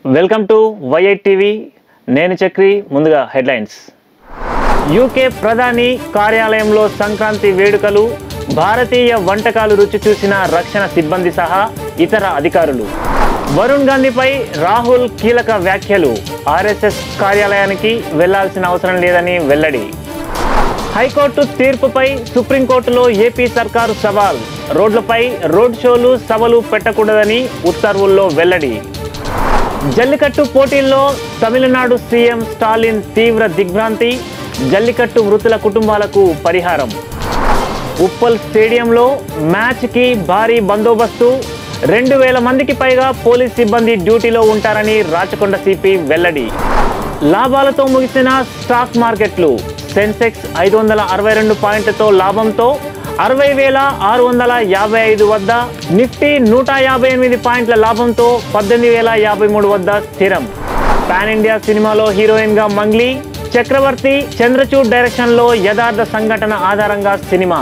welcome to yi TV నేను చక్రి ముందుగా headlines UK ప్రధాని కార్యాలయంలో సంక్రాంతి వేడుకలు భారతీయ వంటకాలు రుచి చూసిన రక్షణ సిబ్బంది సహా ఇతర అధికారులు వరుణ్ గాంధీపై రాహుల్ కీలక వ్యాఖ్యలు ఆర్ఎస్ఎస్ కార్యాలయానికి వెళ్లాల్సిన అవసరం లేదని వెల్లడి హైకోర్టు తీర్పుపై సుప్రీంకోర్టులో ఏపీ సర్కారు సవాల్ రోడ్లపై రోడ్ షోలు సభలు పెట్టకూడదని ఉత్తర్వుల్లో వెల్లడి జల్లికట్టు పోటీల్లో తమిళనాడు సీఎం స్టాలిన్ తీవ్ర దిగ్భ్రాంతి జల్లికట్టు మృతుల కుటుంబాలకు పరిహారం ఉప్పల్ స్టేడియంలో మ్యాచ్కి భారీ బందోబస్తు రెండు వేల మందికి పైగా పోలీస్ సిబ్బంది డ్యూటీలో ఉంటారని రాచకొండ సిపి వెల్లడి లాభాలతో ముగిసిన స్టాక్ మార్కెట్లు సెన్సెక్స్ ఐదు వందల అరవై రెండు పాయింట్లతో లాభంతో అరవై వేల ఆరు వందల యాభై ఐదు వద్ద నిఫ్టీ నూట యాభై ఎనిమిది పాయింట్ల లాభంతో పద్దెనిమిది వేల యాభై మూడు వద్ద స్థిరం పాన్ ఇండియా సినిమాలో హీరోయిన్ గా మంగ్లీ చక్రవర్తి చంద్రచూడ్ డైరెక్షన్ లో యథార్థ సంఘటన ఆధారంగా సినిమా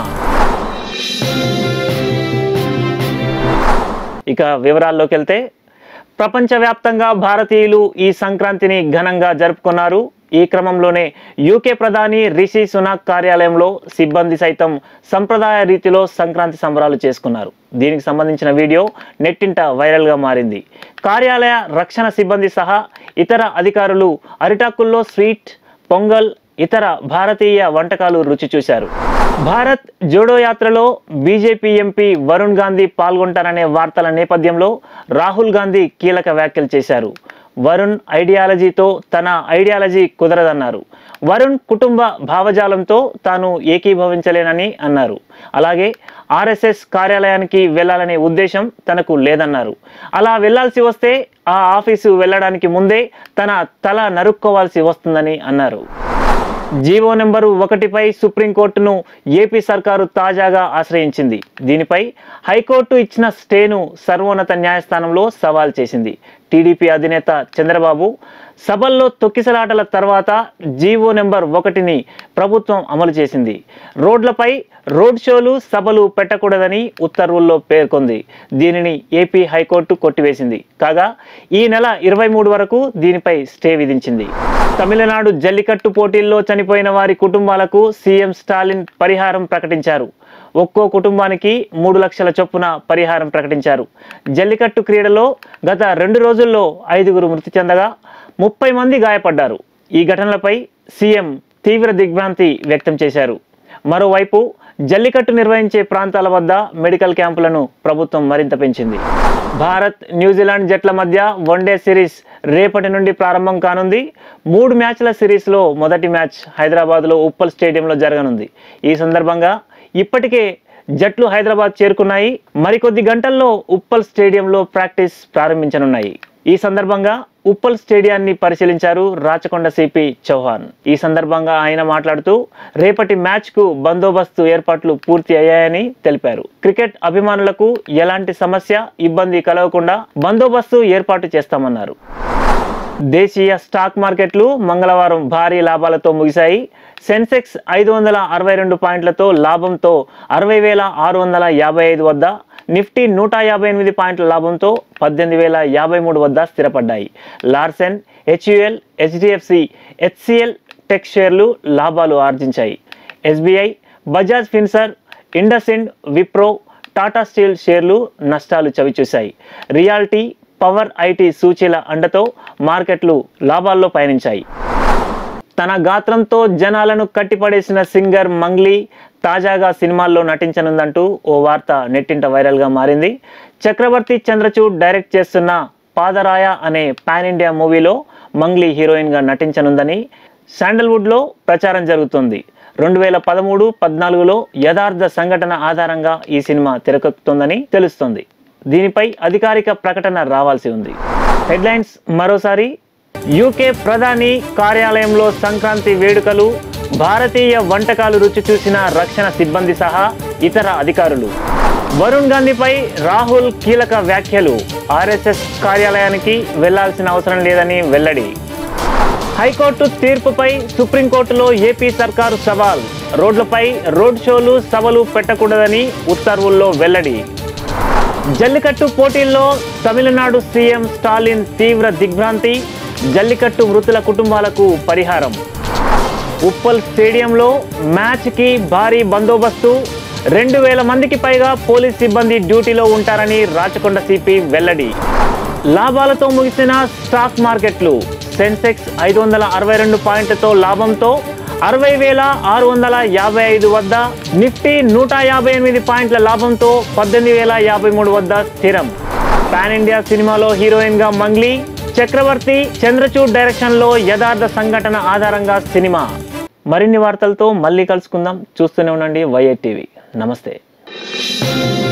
ఇక వివరాల్లోకి వెళ్తే ప్రపంచవ్యాప్తంగా భారతీయులు ఈ సంక్రాంతిని ఘనంగా జరుపుకున్నారు ఈ క్రమంలోనే యూకే ప్రధాని రిషి సునాక్ కార్యాలయంలో సిబ్బంది సైతం సంప్రదాయ రీతిలో సంక్రాంతి సంబరాలు చేసుకున్నారు దీనికి సంబంధించిన వీడియో నెట్టింట వైరల్గా మారింది కార్యాలయ రక్షణ సిబ్బంది సహా ఇతర అధికారులు అరిటాకుల్లో స్వీట్ పొంగల్ ఇతర భారతీయ వంటకాలు రుచి చూశారు భారత్ జోడో యాత్రలో బీజేపీ ఎంపీ వరుణ్ గాంధీ పాల్గొంటారనే వార్తల నేపథ్యంలో రాహుల్ గాంధీ కీలక వ్యాఖ్యలు చేశారు వరుణ్ ఐడియాలజీతో తన ఐడియాలజీ కుదరదన్నారు వరుణ్ కుటుంబ భావజాలంతో తాను ఏకీభవించలేనని అన్నారు అలాగే ఆర్ఎస్ఎస్ కార్యాలయానికి వెళ్ళాలనే ఉద్దేశం తనకు లేదన్నారు అలా వెళ్ళాల్సి వస్తే ఆ ఆఫీసు వెళ్ళడానికి ముందే తన తల నరుక్కోవాల్సి వస్తుందని అన్నారు జీవో నెంబరు ఒకటిపై సుప్రీంకోర్టును ఏపీ సర్కారు తాజాగా ఆశ్రయించింది దీనిపై హైకోర్టు ఇచ్చిన స్టేను సర్వోన్నత న్యాయస్థానంలో సవాల్ చేసింది టీడీపీ అధినేత చంద్రబాబు సభల్లో తొక్కిసలాటల తర్వాత జీవో నెంబర్ ఒకటిని ప్రభుత్వం అమలు చేసింది రోడ్లపై రోడ్ షోలు సభలు పెట్టకూడదని ఉత్తర్వుల్లో పేర్కొంది దీనిని ఏపీ హైకోర్టు కొట్టివేసింది కాగా ఈ నెల ఇరవై మూడు వరకు దీనిపై స్టే విధించింది తమిళనాడు జల్లికట్టు పోటీల్లో చనిపోయిన వారి కుటుంబాలకు సీఎం స్టాలిన్ పరిహారం ప్రకటించారు ఒక్కో కుటుంబానికి మూడు లక్షల చొప్పున పరిహారం ప్రకటించారు జల్లికట్టు క్రీడలో గత రెండు రోజుల్లో ఐదుగురు మృతి చెందగా ముప్పై మంది గాయపడ్డారు ఈ ఘటనలపై సీఎం తీవ్ర దిగ్భ్రాంతి వ్యక్తం చేశారు మరోవైపు జల్లికట్టు నిర్వహించే ప్రాంతాల వద్ద మెడికల్ క్యాంపులను ప్రభుత్వం మరింత పెంచింది భారత్ న్యూజిలాండ్ జట్ల మధ్య వన్డే సిరీస్ రేపటి నుండి ప్రారంభం కానుంది మూడు మ్యాచ్ల సిరీస్లో మొదటి మ్యాచ్ హైదరాబాద్లో ఉప్పల్ స్టేడియంలో జరగనుంది ఈ సందర్భంగా ఇప్పటికే జట్లు హైదరాబాద్ చేరుకున్నాయి మరికొద్ది గంటల్లో ఉప్పల్ స్టేడియంలో ప్రాక్టీస్ ప్రారంభించనున్నాయి ఈ సందర్భంగా ఉప్పల్ స్టేడియాన్ని పరిశీలించారు రాచకొండ సిపి చౌహాన్ ఈ సందర్భంగా ఆయన మాట్లాడుతూ రేపటి మ్యాచ్ కు బందోబస్తు ఏర్పాట్లు పూర్తి అయ్యాయని తెలిపారు క్రికెట్ అభిమానులకు ఎలాంటి సమస్య ఇబ్బంది కలగకుండా బందోబస్తు ఏర్పాటు చేస్తామన్నారు దేశీయ స్టాక్ మార్కెట్లు మంగళవారం భారీ లాభాలతో ముగిశాయి సెన్సెక్స్ ఐదు వందల అరవై రెండు పాయింట్లతో లాభంతో అరవై వేల ఆరు వందల యాభై ఐదు వద్ద నిఫ్టీ నూట యాభై ఎనిమిది పాయింట్ల లాభంతో పద్దెనిమిది వేల యాభై మూడు వద్ద స్థిరపడ్డాయి Larsen HUL HDFC HCL tech షేర్లు లాభాలు ఆర్జించాయి ఎస్బీఐ బజాజ్ ఫిన్సర్ ఇండస్ఇండ్ విప్రో టాటా స్టీల్ షేర్లు నష్టాలు చవిచూశాయి రియాల్టీ పవర్ ఐటీ సూచీల అండతో మార్కెట్లు లాభాల్లో పయనించాయి తన గాత్రంతో జనాలను కట్టిపడేసిన సింగర్ మంగ్లీ తాజాగా సినిమాల్లో నటించనుందంటూ ఓ వార్త నెట్టింట వైరల్గా మారింది చక్రవర్తి చంద్రచూడ్ డైరెక్ట్ చేస్తున్న పాదరాయ అనే పాన్ ఇండియా మూవీలో మంగ్లీ హీరోయిన్గా నటించనుందని శాండల్వుడ్లో ప్రచారం జరుగుతుంది రెండు వేల పదమూడు పద్నాలుగులో యథార్థ సంఘటన ఆధారంగా ఈ సినిమా తెరకెక్కుతోందని తెలుస్తోంది దీనిపై అధికారిక ప్రకటన రావాల్సి ఉంది హెడ్లైన్స్ మరోసారి యూకే ప్రధాని కార్యాలయంలో సంక్రాంతి వేడుకలు భారతీయ వంటకాలు రుచి చూసిన రక్షణ సిబ్బంది సహా ఇతర అధికారులు వరుణ్ గాంధీపై రాహుల్ కీలక వ్యాఖ్యలు ఆర్ఎస్ఎస్ కార్యాలయానికి వెళ్లాల్సిన అవసరం లేదని వెల్లడి హైకోర్టు తీర్పుపై సుప్రీంకోర్టులో ఏపీ సర్కారు సవాల్ రోడ్లపై రోడ్ షోలు సభలు పెట్టకూడదని ఉత్తర్వుల్లో వెల్లడి జల్లికట్టు పోటీల్లో తమిళనాడు సీఎం స్టాలిన్ తీవ్ర దిగ్భ్రాంతి జల్లికట్టు మృతుల కుటుంబాలకు పరిహారం ఉప్పల్ స్టేడియంలో మ్యాచ్కి భారీ బందోబస్తు రెండు వేల మందికి పైగా పోలీస్ సిబ్బంది డ్యూటీలో ఉంటారని రాచకొండ సిపి వెల్లడి లాభాలతో ముగిసిన స్టాక్ మార్కెట్లు సెన్సెక్స్ ఐదు వందల అరవై రెండు పాయింట్లతో లాభంతో అరవై వేల ఆరు వందల యాభై ఐదు వద్ద నిఫ్టీ నూట యాభై ఎనిమిది పాయింట్ల లాభంతో పద్దెనిమిది వేల యాభై మూడు వద్ద స్థిరం పాన్ ఇండియా సినిమాలో హీరోయిన్గా మంగ్లీ చక్రవర్తి చంద్రచూడ్ డైరెక్షన్లో యథార్థ సంఘటన ఆధారంగా సినిమా మరిన్ని వార్తలతో మళ్ళీ కలుసుకుందాం చూస్తూనే ఉండండి వైఏ టీవీ నమస్తే